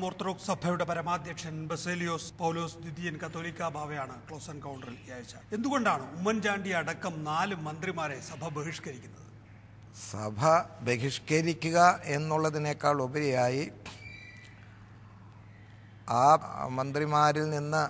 Orthodox സഭയുടെ പരമാധ്യക്ഷൻ ബസേലിയോസ് പൗലോസ് ദ്വിതീയൻ കത്തോലിക്ക ബാവയാണ് close എൻകൗണ്ടറിൽ ഈ ആഴ്ച എന്തുകൊണ്ടാണ് ഉമ്മൻചാണ്ടി അടക്കം നാല് മന്ത്രിമാരെ സഭ ബഹിഷ്കരിക്കുന്നത് സഭ ബഹിഷ്കരിക്കുക എന്നുള്ളതിനേക്കാൾ ഉപരിയായി ആ മന്ത്രിമാരിൽ നിന്ന്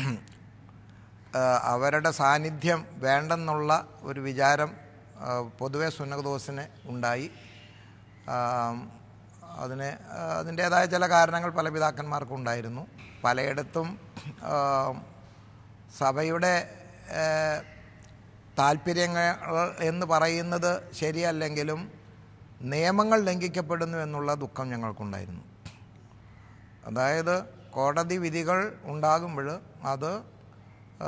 ആ, അവരുടെ സാന്നിധ്യം വേണ്ടെന്നുള്ള ഒരു വിചാരം ആ, പൊതുവെ സുന്നകദോസിന് ഉണ്ടായി ആ, അതിന് ആ, അതിൻ്റേതായ ചില കാരണങ്ങൾ പല പിതാക്കന്മാർക്കും ഉണ്ടായിരുന്നു പലയിടത്തും ആ, സഭയുടെ ആ, താല്പര്യങ്ങൾ എന്ന് പറയുന്നത് ശരിയല്ലെങ്കിലും നിയമങ്ങൾ ലംഘിക്കപ്പെടുന്നു എന്നുള്ള ദുഃഖം ഞങ്ങൾക്കുണ്ടായിരുന്നു അതായത് കോടതി വിധികൾ ഉണ്ടാകുമ്പോൾ അത് ആ,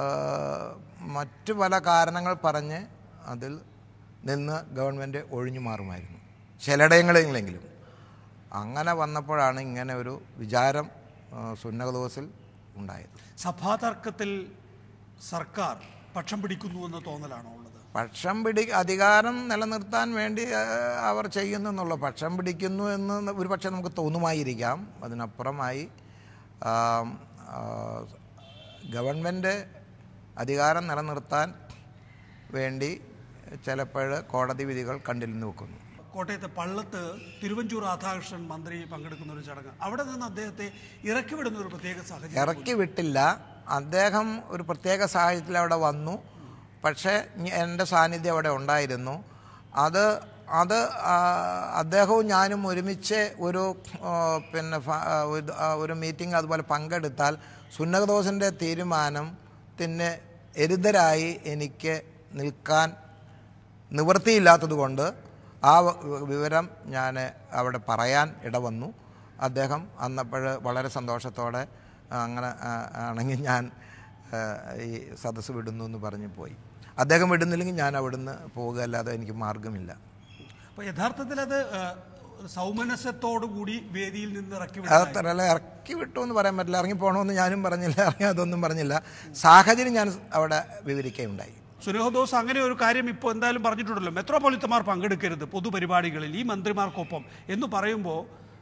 മറ്റു പല കാരണങ്ങൾ പറഞ്ഞ് അതിൽ നിന്ന് ഗവൺമെൻറ് ഒഴിഞ്ഞു മാറുമായിരുന്നു ചിലയിടങ്ങളിലെങ്കിലും അങ്ങനെ വന്നപ്പോഴാണ് ഇങ്ങനെ ഒരു വിചാരം ആ, സുന്നകദോസിൽ ഉണ്ടായത് സഭാതർക്കത്തിൽ സർക്കാർ പക്ഷം പിടിക്കുന്നു എന്ന തോന്നലാണോ ഉള്ളത് പക്ഷം പിടി അധികാരം നിലനിർത്താൻ വേണ്ടി ആ, അവർ ചെയ്യുന്നു എന്നുള്ള പക്ഷം പിടിക്കുന്നു എന്ന് ഒരു പക്ഷേ നമുക്ക് തോന്നുമായിരിക്കാം അതിനപ്പുറമായി ആ, ആ, ഗവൺമെൻറ് അധികാരം നിലനിർത്താൻ വേണ്ടി ചിലപ്പോൾ കോടതി വിധികൾ കണ്ടിൽ നിന്ന് വെക്കുന്നു കോട്ടയത്തെ പള്ളത്ത് തിരുവഞ്ചൂർ രാധാകൃഷ്ണൻ മന്ത്രി പങ്കെടുക്കുന്ന ഒരു ചടങ്ങ് അവിടെ നിന്ന് അദ്ദേഹത്തെ ഇറക്കി വിടുന്ന ഒരു പ്രത്യേക സാഹചര്യം ഇറക്കി വിട്ടില്ല അദ്ദേഹം ഒരു പ്രത്യേക സാഹചര്യത്തിൽ അവിടെ വന്നു പക്ഷേ ഞ- എൻ്റെ സാന്നിധ്യം അവിടെ ഉണ്ടായിരുന്നു അത് അത് ആ, അദ്ദേഹവും ഞാനും ഒരുമിച്ച് ഒരു ആ, പിന്നെ ഫ- ആ, ഒരു- ആ, ഒരു മീറ്റിംഗ് അതുപോലെ പങ്കെടുത്താൽ സുന്നകദോസിൻ്റെ തീരുമാനത്തിന് എരുതരായി എനിക്ക് നിൽക്കാൻ നിവൃത്തിയില്ലാത്തതുകൊണ്ട് ആ വ- വിവരം ഞാൻ അവിടെ പറയാൻ ഇടവന്നു അദ്ദേഹം അന്നപ്പോൾ വളരെ സന്തോഷത്തോടെ അങ്ങനെ ആ, ആണെങ്കിൽ ഞാൻ ആ, ഈ സദസ്സ് വിടുന്നു എന്ന് പറഞ്ഞ് പോയി അദ്ദേഹം വിടുന്നില്ലെങ്കിൽ ഞാൻ അവിടുന്ന് പോകുക അല്ലാതെ എനിക്ക് മാർഗമില്ല അപ്പൊ യഥാർത്ഥത്തിൽ അത് ആ, ഒരു സൗമനസ്യത്തോടു കൂടി വേദിയിൽ നിന്ന് ഇറക്കി വിടുക അതത്ര അല്ല ഇറക്കി വിട്ടു എന്ന് പറയാൻ പറ്റില്ല ഇറങ്ങി പോകണമെന്ന് ഞാനും പറഞ്ഞില്ല ഇറങ്ങി അതൊന്നും പറഞ്ഞില്ല സാഹചര്യം ഞാൻ അവിടെ വിവരിക്കുകയുണ്ടായി സുനഹദോസ് അങ്ങനെ ഒരു കാര്യം ഇപ്പോൾ എന്തായാലും പറഞ്ഞിട്ടുണ്ടല്ലോ മെത്രോപൊളിത്തമാർ പങ്കെടുക്കരുത് പൊതുപരിപാടികളിൽ ഈ മന്ത്രിമാർക്കൊപ്പം എന്ന് പറയുമ്പോൾ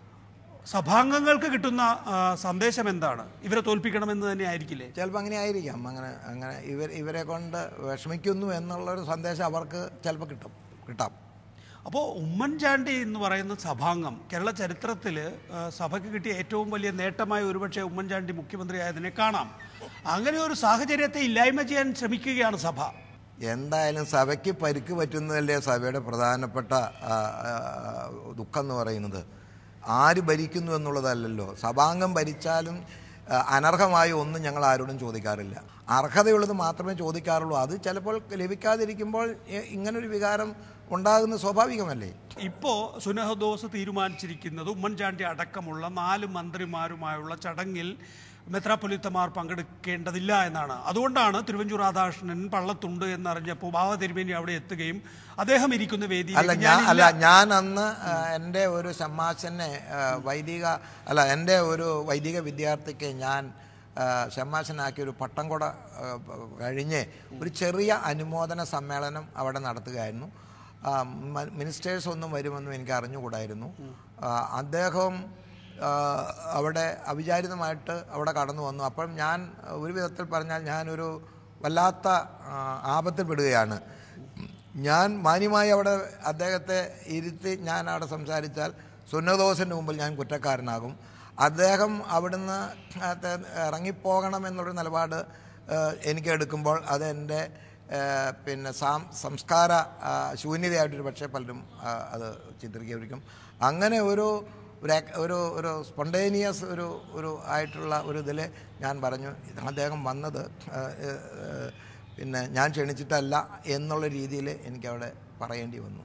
സഭാംഗങ്ങൾക്ക് കിട്ടുന്ന ആ, സന്ദേശം എന്താണ് ഇവരെ തോൽപ്പിക്കണമെന്ന് തന്നെ ആയിരിക്കില്ലേ ചിലപ്പോൾ അങ്ങനെ ആയിരിക്കാം അങ്ങനെ അങ്ങനെ ഇവർ ഇവരെ കൊണ്ട് വിഷമിക്കുന്നു എന്നുള്ളൊരു സന്ദേശം അവർക്ക് ചിലപ്പോൾ കിട്ടും കിട്ടാം അപ്പോൾ ഉമ്മൻചാണ്ടി എന്ന് പറയുന്ന സഭാംഗം കേരള ചരിത്രത്തിൽ സഭയ്ക്ക് കിട്ടിയ ഏറ്റവും വലിയ നേട്ടമായി ഒരുപക്ഷെ ഉമ്മൻചാണ്ടി മുഖ്യമന്ത്രിയായതിനെ കാണാം അങ്ങനെ ഒരു സാഹചര്യത്തെ ഇല്ലായ്മ ചെയ്യാൻ ശ്രമിക്കുകയാണ് സഭ എന്തായാലും സഭയ്ക്ക് പരിക്ക് പറ്റുന്നതല്ലേ സഭയുടെ പ്രധാനപ്പെട്ട ആ, ആ, ദുഃഖം എന്ന് പറയുന്നത് ആര് ഭരിക്കുന്നു എന്നുള്ളതല്ലല്ലോ സഭാംഗം ഭരിച്ചാലും ആ, അനർഹമായ ഒന്നും ഞങ്ങൾ ആരോടും ചോദിക്കാറില്ല അർഹതയുള്ളത് മാത്രമേ ചോദിക്കാറുള്ളൂ അത് ചിലപ്പോൾ ലഭിക്കാതിരിക്കുമ്പോൾ ഇ- ഇങ്ങനൊരു വികാരം ഉണ്ടാകുന്നത് സ്വാഭാവികമല്ലേ ഇപ്പോൾ സുനഹദോസ് തീരുമാനിച്ചിരിക്കുന്നത് ഉമ്മൻചാണ്ടി അടക്കമുള്ള നാല് മന്ത്രിമാരുമായുള്ള ചടങ്ങിൽ മെത്രാപ്പൊലിത്തമാർ പങ്കെടുക്കേണ്ടതില്ല എന്നാണ് അതുകൊണ്ടാണ് തിരുവഞ്ചൂർ രാധാകൃഷ്ണൻ പള്ളത്തുണ്ട് എന്നറിഞ്ഞപ്പോൾ ബാബ തിരുമേനി അവിടെ എത്തുകയും അദ്ദേഹം ഇരിക്കുന്ന അല്ല വേദിയിൽ ഞാൻ അല്ല ഞാൻ അന്ന് ആ, എൻ്റെ ഒരു ഷമ്മാശനെ ആ, വൈദിക അല്ല എൻ്റെ ഒരു വൈദിക വിദ്യാർത്ഥിക്ക് ഞാൻ ആ, ഷമ്മാശനാക്കി ഒരു പട്ടം കൂടെ ആ, കഴിഞ്ഞ് ഒരു ചെറിയ അനുമോദന സമ്മേളനം അവിടെ നടത്തുകയായിരുന്നു ആ, മ- മിനിസ്റ്റേഴ്സ് ഒന്നും വരുമെന്നും എനിക്ക് അറിഞ്ഞുകൂടായിരുന്നു ആ, അദ്ദേഹം ആ, അവിടെ അവിചാരിതമായിട്ട് അവിടെ കടന്നു വന്നു അപ്പം ഞാൻ ഒരു വിധത്തിൽ പറഞ്ഞാൽ ഞാനൊരു വല്ലാത്ത ആ, ആപത്തിൽപ്പെടുകയാണ് ഞാൻ മാന്യമായി അവിടെ അദ്ദേഹത്തെ ഇരുത്തി ഞാൻ അവിടെ സംസാരിച്ചാൽ സുന്നദോസിൻ്റെ മുമ്പിൽ ഞാൻ കുറ്റക്കാരനാകും അദ്ദേഹം അവിടുന്ന് അത് ഇറങ്ങിപ്പോകണം എന്നുള്ളൊരു നിലപാട് ഏഹ്, എനിക്ക് എടുക്കുമ്പോൾ അത് എൻ്റെ ഏഹ്, പിന്നെ സാം സംസ്കാര ആ, ശൂന്യതയായിട്ടൊരു പക്ഷേ പലരും ആ, അത് ചിത്രീകരിക്കും അങ്ങനെ ഒരു ഒരു ആക്- ഒരു ഒരു സ്പോണ്ടേനിയസ് ഒരു ഒരു ആയിട്ടുള്ള ഒരു ഇതിൽ ഞാൻ പറഞ്ഞു ഇത് അദ്ദേഹം വന്നത് ഏഹ്, ഏഹ്, പിന്നെ ഞാൻ ക്ഷണിച്ചിട്ടല്ല എന്നുള്ള രീതിയിൽ എനിക്കവിടെ പറയേണ്ടി വന്നു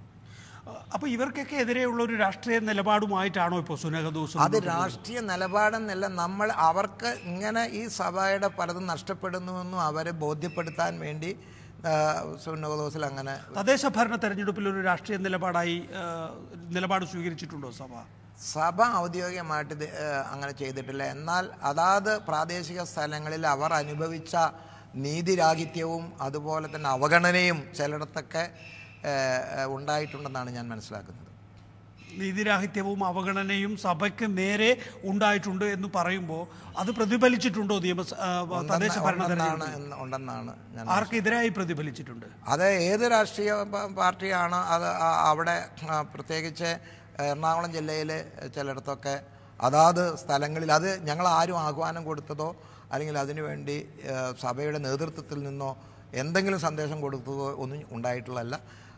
അപ്പോൾ ഇവർക്കൊക്കെ എതിരെയുള്ള ഒരു രാഷ്ട്രീയ നിലപാടുമായിട്ടാണോ ഇപ്പോൾ സുനഹദോസ് അത് രാഷ്ട്രീയ നിലപാടെന്നല്ല നമ്മൾ അവർക്ക് ഇങ്ങനെ ഈ സഭയുടെ പലതും നഷ്ടപ്പെടുന്നുവെന്നും അവരെ ബോധ്യപ്പെടുത്താൻ വേണ്ടി ആ, സുന്നകദോസിൽ അങ്ങനെ തദ്ദേശ ഭരണ തെരഞ്ഞെടുപ്പിൽ ഒരു രാഷ്ട്രീയ നിലപാടായി ആ, നിലപാട് സ്വീകരിച്ചിട്ടുണ്ടോ സഭ സഭ ഔദ്യോഗികമായിട്ട് ഇത്, ഏ, അങ്ങനെ ചെയ്തിട്ടില്ല എന്നാൽ അതാത് പ്രാദേശിക സ്ഥലങ്ങളിൽ അവർ അനുഭവിച്ച നീതിരാഹിത്യവും അതുപോലെ തന്നെ അവഗണനയും ചിലയിടത്തൊക്കെ ഏ, ഏ, ഉണ്ടായിട്ടുണ്ടെന്നാണ് ഞാൻ മനസ്സിലാക്കുന്നത് നീതിരാഹിത്യവും അവഗണനയും സഭയ്ക്ക് നേരെ ഉണ്ടായിട്ടുണ്ട് എന്ന് പറയുമ്പോൾ അത് പ്രതിഫലിച്ചിട്ടുണ്ടോ നിയമസ ആ, തദ്ദേശ ഭരണ ഉണ്ടെന്നാണ് തെരഞ്ഞെടുപ്പിൽ എന്ന് ഉണ്ടെന്നാണ് ഞാൻ ആർക്കെതിരായി പ്രതിഫലിച്ചിട്ടുണ്ട് അത് ഏത് രാഷ്ട്രീയ പ- പാർട്ടിയാണ് അത് ആ- അവിടെ ആ, പ്രത്യേകിച്ച് എറണാകുളം ജില്ലയിൽ ചിലയിടത്തൊക്കെ അതാത് സ്ഥലങ്ങളിൽ അത് ഞങ്ങൾ ആരും ആഹ്വാനം കൊടുത്തതോ അല്ലെങ്കിൽ അതിനുവേണ്ടി ആ, സഭയുടെ നേതൃത്വത്തിൽ നിന്നോ എന്തെങ്കിലും സന്ദേശം കൊടുത്തതോ ഒന്നും ഉണ്ടായിട്ടുള്ളതല്ല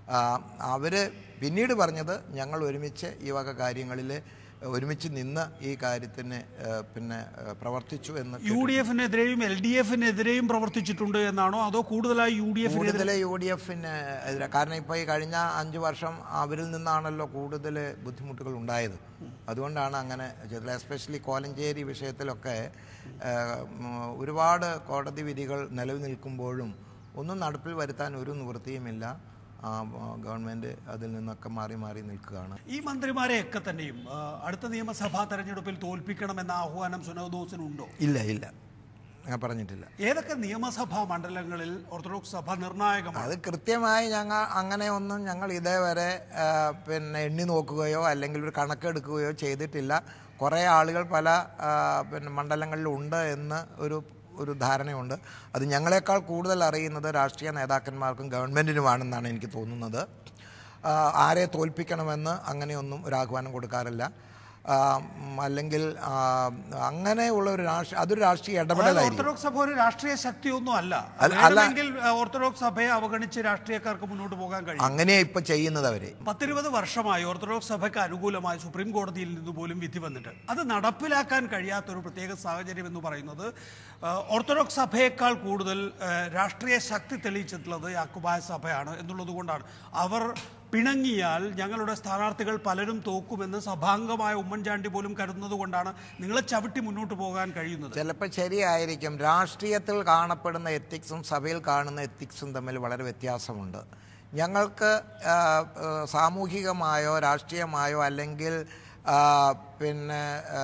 അവർ പിന്നീട് പറഞ്ഞത് ഞങ്ങൾ ഒരുമിച്ച് ഈ വക കാര്യങ്ങളിൽ ഒരുമിച്ച് നിന്ന് ഈ കാര്യത്തിന് ആ, പിന്നെ ആ, പ്രവർത്തിച്ചു എന്ന് യു ഡി എഫിനെതിരെയും എൽ ഡി എഫിനെതിരെയും പ്രവർത്തിച്ചിട്ടുണ്ട് എന്നാണോ അതോ കൂടുതലായി യു ഡി എഫിനെതിരെ കൂടുതൽ യു ഡി എഫിന് എതിരെ കാരണം ഇപ്പോൾ ഈ കഴിഞ്ഞ അഞ്ച് വർഷം അവരിൽ നിന്നാണല്ലോ കൂടുതൽ ബുദ്ധിമുട്ടുകൾ ഉണ്ടായത് അതുകൊണ്ടാണ് അങ്ങനെ ചെയ്തത് എസ്പെഷ്യലി കോലഞ്ചേരി വിഷയത്തിലൊക്കെ ആ, ഉം, ഒരുപാട് കോടതി വിധികൾ നിലവിൽ നിൽക്കുമ്പോഴും ഒന്നും നടപ്പിൽ വരുത്താൻ ഒരു നിവൃത്തിയുമില്ല ആ, ഗവൺമെൻറ് അതിൽ നിന്നൊക്കെ മാറി മാറി നിൽക്കുകയാണ് ഈ മന്ത്രിമാരെയൊക്കെ തന്നെയും ആ, അടുത്ത നിയമസഭാ തെരഞ്ഞെടുപ്പിൽ തോൽപ്പിക്കണമെന്ന ആഹ്വാനം സുനവദോസിനുണ്ടോ ഇല്ല ഇല്ല ഞാൻ പറഞ്ഞിട്ടില്ല ഏതൊക്കെ നിയമസഭാ മണ്ഡലങ്ങളിൽ ഓർത്തഡോക്സ് സഭ നിർണായകമാണ് അത് കൃത്യമായി ഞങ്ങൾ അങ്ങനെ ഒന്നും ഞങ്ങൾ ഇതേവരെ ആ, പിന്നെ എണ്ണി നോക്കുകയോ അല്ലെങ്കിൽ ഒരു കണക്കെടുക്കുകയോ ചെയ്തിട്ടില്ല കുറേ ആളുകൾ പല ആ, പിന്നെ മണ്ഡലങ്ങളിലുണ്ട് എന്ന് ഒരു ഒരു ധാരണയുണ്ട് അത് ഞങ്ങളെക്കാൾ കൂടുതൽ അറിയുന്നത് രാഷ്ട്രീയ നേതാക്കന്മാർക്കും ഗവൺമെൻറ്റിനുമാണെന്നാണ് എനിക്ക് തോന്നുന്നത് ആ, ആരെ തോൽപ്പിക്കണമെന്ന് അങ്ങനെയൊന്നും ഒരു ആഹ്വാനം കൊടുക്കാറില്ല ആ, ഉം, അല്ലെങ്കിൽ ആ, അങ്ങനെയുള്ള ഒരു രാഷ്ട്രീയ അതൊരു രാഷ്ട്രീയ അതായത് ഇടപെടലായിരിക്കും ഓർത്തഡോക്സ് സഭ ഒരു രാഷ്ട്രീയ ശക്തിയൊന്നും അല്ല അല്ല- അല്ല. വേണമെങ്കിൽ ആ, ഓർത്തഡോക്സ് സഭയെ അവഗണിച്ച് രാഷ്ട്രീയക്കാർക്ക് മുന്നോട്ട് പോകാൻ കഴിയും അങ്ങനെയാണ് ഇപ്പം ചെയ്യുന്നത് അവർ പത്തിരുപത് വർഷമായി ഓർത്തഡോക്സ് സഭയ്ക്ക് അനുകൂലമായി സുപ്രീം കോടതിയിൽ നിന്ന് പോലും വിധി വന്നിട്ട് അത് നടപ്പിലാക്കാൻ കഴിയാത്തൊരു പ്രത്യേക സാഹചര്യം എന്ന് പറയുന്നത് ആ, ഓർത്തഡോക്സ് സഭയേക്കാൾ കൂടുതൽ ആ, രാഷ്ട്രീയ ശക്തി തെളിയിച്ചിട്ടുള്ളത് യാക്കുബായ സഭയാണ് എന്നുള്ളത് കൊണ്ടാണ് അവർ പിണങ്ങിയാൽ ഞങ്ങളുടെ സ്ഥാനാർത്ഥികൾ പലരും തോക്കുമെന്ന് സഭാംഗമായ ഉമ്മൻചാണ്ടി പോലും കരുതുന്നത് കൊണ്ടാണ് നിങ്ങളെ ചവിട്ടി മുന്നോട്ട് പോകാൻ കഴിയുന്നത് ചിലപ്പോൾ ശരിയായിരിക്കും രാഷ്ട്രീയത്തിൽ കാണപ്പെടുന്ന എത്തിക്സും സഭയിൽ കാണുന്ന എത്തിക്സും തമ്മിൽ വളരെ വ്യത്യാസമുണ്ട് ഞങ്ങൾക്ക് ആ, ആ, സാമൂഹികമായോ രാഷ്ട്രീയമായോ അല്ലെങ്കിൽ ആ, പിന്നെ ആ,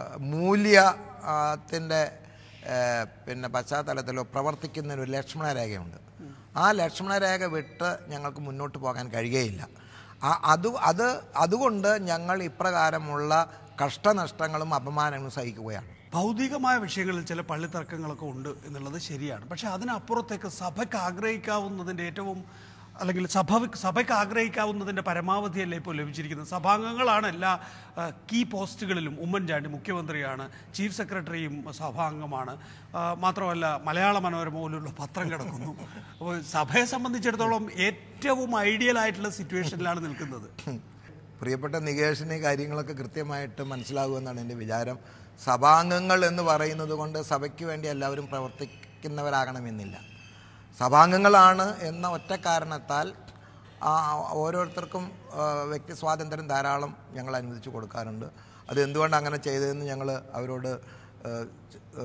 മൂല്യത്തിൻ്റെ പിന്നെ പശ്ചാത്തലത്തിലോ പ്രവർത്തിക്കുന്നതിന് ഒരു ലക്ഷ്മണരേഖയുണ്ട് ആ ലക്ഷ്മണരേഖ വിട്ട് ഞങ്ങൾക്ക് മുന്നോട്ട് പോകാൻ കഴിയുകയില്ല ആ- അത് അത് അതുകൊണ്ട് ഞങ്ങൾ ഇപ്രകാരമുള്ള കഷ്ടനഷ്ടങ്ങളും അപമാനങ്ങളും സഹിക്കുകയാണ് ഭൗതികമായ വിഷയങ്ങളിൽ ചില പള്ളിത്തർക്കങ്ങളൊക്കെ ഉണ്ട് എന്നുള്ളത് ശരിയാണ് പക്ഷെ അതിനപ്പുറത്തേക്ക് സഭയ്ക്ക് ആഗ്രഹിക്കാവുന്നതിൻ്റെ ഏറ്റവും അല്ലെങ്കിൽ സഭ സഭയ്ക്ക് ആഗ്രഹിക്കാവുന്നതിൻ്റെ പരമാവധിയല്ലേ ഇപ്പോൾ ലഭിച്ചിരിക്കുന്നത് സഭാംഗങ്ങളാണ് എല്ലാ ആ, കീ പോസ്റ്റുകളിലും ഉമ്മൻചാണ്ടി മുഖ്യമന്ത്രിയാണ് ചീഫ് സെക്രട്ടറിയും സഭാംഗമാണ് ആ, മാത്രമല്ല മലയാള മനോരമ പോലുള്ള പത്രം കിടക്കുന്നു അപ്പോൾ സഭയെ സംബന്ധിച്ചിടത്തോളം ഏറ്റവും ഐഡിയൽ ആയിട്ടുള്ള സിറ്റുവേഷനിലാണ് നിൽക്കുന്നത് പ്രിയപ്പെട്ട നികേഷിന് ഈ കാര്യങ്ങളൊക്കെ കൃത്യമായിട്ട് മനസ്സിലാകുമെന്നാണ് എൻ്റെ വിചാരം സഭാംഗങ്ങൾ എന്ന് പറയുന്നത് കൊണ്ട് സഭയ്ക്ക് വേണ്ടി എല്ലാവരും പ്രവർത്തിക്കുന്നവരാകണമെന്നില്ല സഭാംഗങ്ങളാണ് എന്ന ഒറ്റ കാരണത്താൽ ആ, ഓരോരുത്തർക്കും ആ, വ്യക്തി സ്വാതന്ത്ര്യം ധാരാളം ഞങ്ങൾ അനുവദിച്ചു കൊടുക്കാറുണ്ട് അത് എന്തുകൊണ്ട് അങ്ങനെ ചെയ്തതെന്ന് ഞങ്ങൾ അവരോട് ആ, ച- ആ,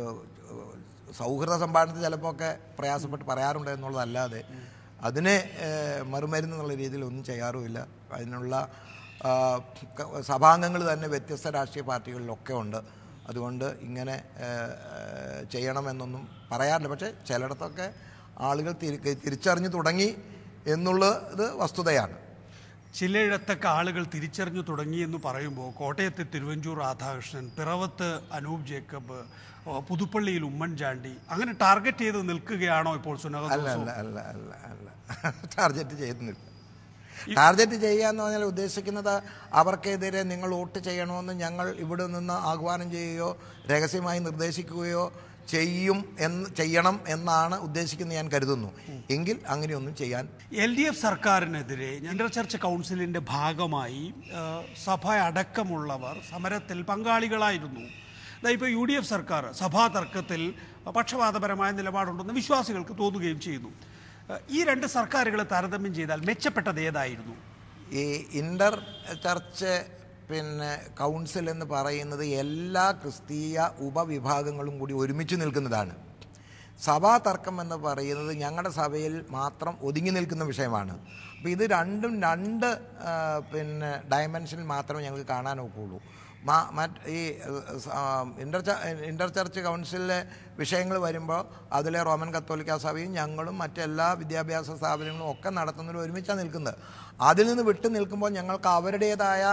സൗഹൃദ സംഭാഷണത്തിൽ ചിലപ്പോൾ ഒക്കെ പ്രയാസപ്പെട്ട് പറയാറുണ്ട് എന്നുള്ളതല്ലാതെ അതിനെ ഏഹ്, മറുമരുന്ന് എന്നുള്ള രീതിയിൽ ഒന്നും ചെയ്യാറുമില്ല അതിനുള്ള ആ, ക- സഭാംഗങ്ങൾ തന്നെ വ്യത്യസ്ത രാഷ്ട്രീയ പാർട്ടികളിലൊക്കെ ഉണ്ട് അതുകൊണ്ട് ഇങ്ങനെ ഏഹ്, ഏഹ്, ചെയ്യണമെന്നൊന്നും പറയാറില്ല പക്ഷേ ചിലയിടത്തൊക്കെ ആളുകൾ തിരി തിരിച്ചറിഞ്ഞു തുടങ്ങി എന്നുള്ളത് വസ്തുതയാണ് ചിലയിടത്തൊക്കെ ആളുകൾ തിരിച്ചറിഞ്ഞു തുടങ്ങി എന്ന് പറയുമ്പോൾ കോട്ടയത്ത് തിരുവഞ്ചൂർ രാധാകൃഷ്ണൻ പിറവത്ത് അനൂപ് ജേക്കബ് ഓ, പുതുപ്പള്ളിയിൽ ഉമ്മൻചാണ്ടി അങ്ങനെ ടാർഗറ്റ് ചെയ്ത് നിൽക്കുകയാണോ ഇപ്പോൾ സുനക അല്ല അല്ല അല്ല അല്ല അല്ല ടാർഗറ്റ് ചെയ്യുന്നില്ല ടാർഗറ്റ് ചെയ്യുക എന്ന് പറഞ്ഞാൽ ഉദ്ദേശിക്കുന്നത് അവർക്കെതിരെ നിങ്ങൾ വോട്ട് ചെയ്യണമെന്ന് ഞങ്ങൾ ഇവിടെ നിന്ന് ആഹ്വാനം ചെയ്യുകയോ രഹസ്യമായി നിർദ്ദേശിക്കുകയോ ചെയ്യും എന്ന് ചെയ്യണം എന്നാണ് ഉദ്ദേശിക്കുന്നത് ഞാൻ കരുതുന്നു എങ്കിൽ അങ്ങനെയൊന്നും ചെയ്യാൻ എൽ ഡി എഫ് സർക്കാരിനെതിരെ ഇന്റർ ചർച്ച് കൗൺസിലിന്റെ ഭാഗമായി ആ, സഭ അടക്കമുള്ളവർ സമരത്തിൽ പങ്കാളികളായിരുന്നു ഇപ്പോൾ യു ഡി എഫ് സർക്കാർ സഭാ തർക്കത്തിൽ പക്ഷപാതപരമായ നിലപാടുണ്ടെന്ന് വിശ്വാസികൾക്ക് തോന്നുകയും ചെയ്യുന്നു ആ, ഈ രണ്ട് സർക്കാരുകളെ താരതമ്യം ചെയ്താൽ മെച്ചപ്പെട്ടത് ഏതായിരുന്നു ഈ ഇൻ്റർ ചർച്ച് പിന്നെ കൗൺസിൽ എന്ന് പറയുന്നത് എല്ലാ ക്രിസ്തീയ ഉപവിഭാഗങ്ങളും കൂടി ഒരുമിച്ച് നിൽക്കുന്നതാണ് സഭാ തർക്കം എന്ന് പറയുന്നത് ഞങ്ങളുടെ സഭയിൽ മാത്രം ഒതുങ്ങി നിൽക്കുന്ന വിഷയമാണ് അപ്പോൾ ഇത് രണ്ടും രണ്ട് ആ, പിന്നെ ഡയമെൻഷനിൽ മാത്രമേ ഞങ്ങൾക്ക് കാണാൻ ഒക്കുള്ളൂ മാ- മറ്റ് ഈ ഇൻ്റർ ഇൻ്റർ ചർച്ച് കൗൺസിലിലെ വിഷയങ്ങൾ വരുമ്പോൾ അതിലെ റോമൻ കത്തോലിക്ക സഭയും ഞങ്ങളും മറ്റെല്ലാ വിദ്യാഭ്യാസ സ്ഥാപനങ്ങളും ഒക്കെ നടത്തുന്നവർ ഒരുമിച്ചാണ് നിൽക്കുന്നത് അതിൽ നിന്ന് വിട്ടു നിൽക്കുമ്പോൾ ഞങ്ങൾക്ക് അവരുടേതായ